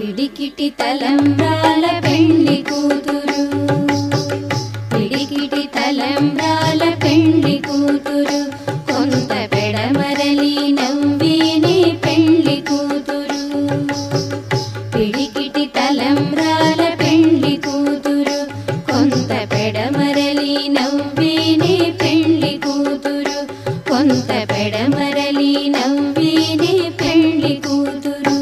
పిడికిటి తలంబ్రాల పెండ్లి కూతురు పిడికిటి తలంబ్రాల పెండ్లి కూతురు కొంత పెడమరలి నవ్విని పెండ్లి కూతురు పిడికిటి తలంబ్రాల పెండ్లి కూతురు కొంత పెడమరలి నవ్విని పెండ్లి కూతురు కొంత పెడమరలి నవ్విని పెండ్లి కూతురు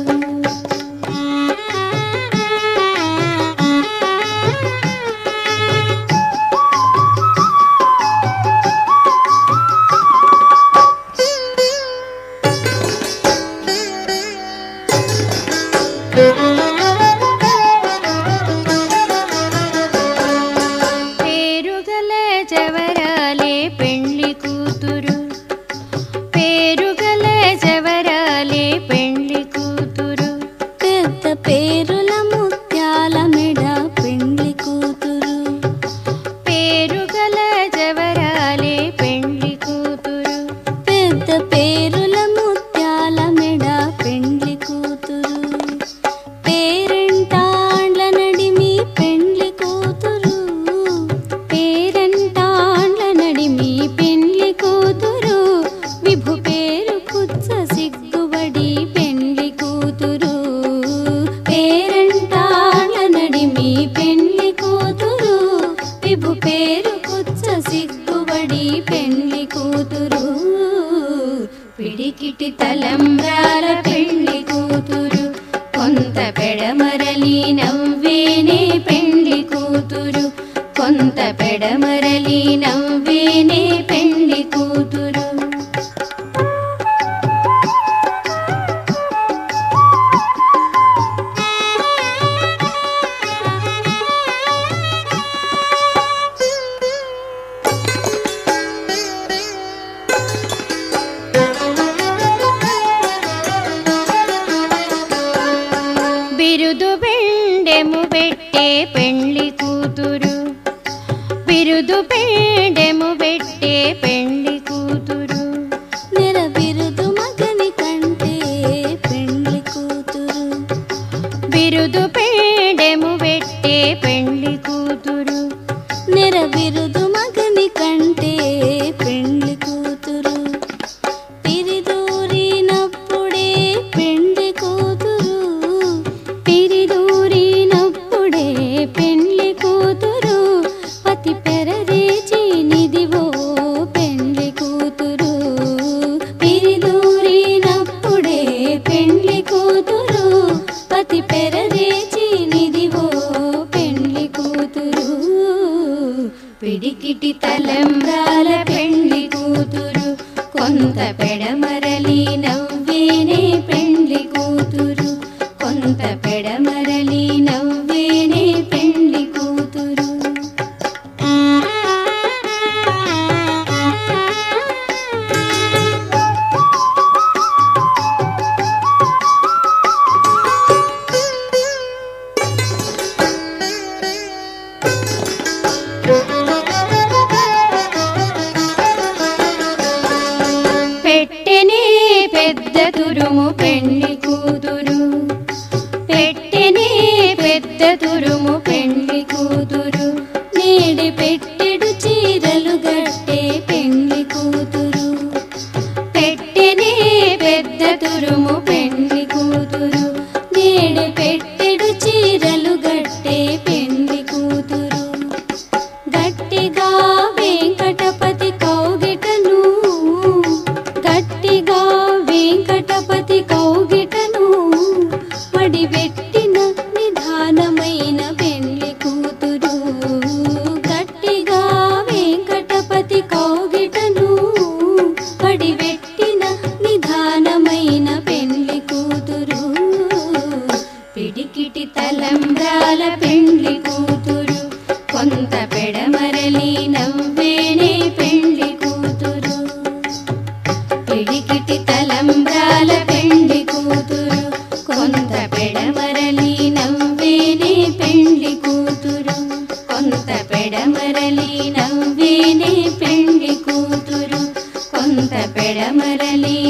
పేరుగల జవరాలే పెండ్లి కూతురు పేరుగల జవరాలే పెండ్లి కూతురు పెద్ద పేరుల ముత్యాల మెడ పెండ్లి కూతురు పేరుగల జవరాలే పెండ్లి కూతురు పెద్ద పేరుల ముత్యాల మెడ పెండ్లి కూతురు పేరెంటాండ్ల నడిమి పెండ్లి కూతురు పేరంటాండ్ల నడిమి పెండ్లి కూతురు విభు పేరు కుచ్చ సిగ్గుబడి పెండ్లి కూతురు పేరంటాండ్ల నడిమి పెండ్లి కూతురు విభు పేరు కుచ్చ సిగ్గుబడి పెండ్లి కూతురు పిడికిటి తలంబ్రాల పెండ్లి కూతురు కొంత పెడమరలి నవ్వేనే పెండ్లి కూతురు కొంత పెడమరలి నవ్వేనే పెండ్లి కూతురు బిరుదు బెండెము పెట్టే పెండ్లి కూతురు బిరుదు బెండెము పెట్టే పెండ్లి కూతురు నెర బిరుదు మగని కంటే పెండ్లి కూతురు బిరుదు బెండెము పెట్టే పెండ్లి కూతురు నెర బిరుదు మగని కంటే పెండ్లి కూతురు పిరిదూరినప్పుడే పెండ్లి కూతురు పిరిదూరినప్పుడే పెండ్లి కూతురు పతి పెరదేచి నిదివో పెండ్లి కూతురు పిరిదూరినప్పుడే పెండ్లి కూతురు పతి పెరదేచి నిదివో పెండ్లి కూతురు పిడికిటి తలంబ్రాల పెండ్లి కూతురు కొంత పెడమరలి నవ్వేనే పెండ్లి కూతురు కొంత పెడమరలి నవ్వేనే పెండ్లి కూతురు పెట్టెనే పెద్ద తురుము పెండ్లి కూతురు పెట్టెనే పెద్ద తురుము పెండ్లి కూతురు నేడి పెట్టెడు చీరలు గట్టే పెండ్లి కూతురు పెట్టెనే పెద్ద తురుము పెండ్లి కూతురు నేడి పెట్టెడు చీరలు గట్టే పెండ్లి కూతురు గట్టిగా వెంకటపతి కౌగిటను గట్టిగా వెంకటపతి కౌగిటను పడిపెట్టిన నిధానమైన పెండ్లి కూతురు గట్టిగా వెంకటపతి కౌగిటను పడిపెట్టిన నిధానమైన పెండ్లి కూతురు పిడికిటి తలంబ్రాల పెండ్లి కూతురు కొంత పెడమరలి నవ్వేనే పెండ్లి కూతురు పిడికిటి తలంబ్రాల పెండ్లి కూతురు కొంత పెడమరలి నవ్వేనే పెండ్లి కూతురు కొంత పెడమరలి నవ్వేనే పెండ్లి కూతురు కొంత పెడమరలి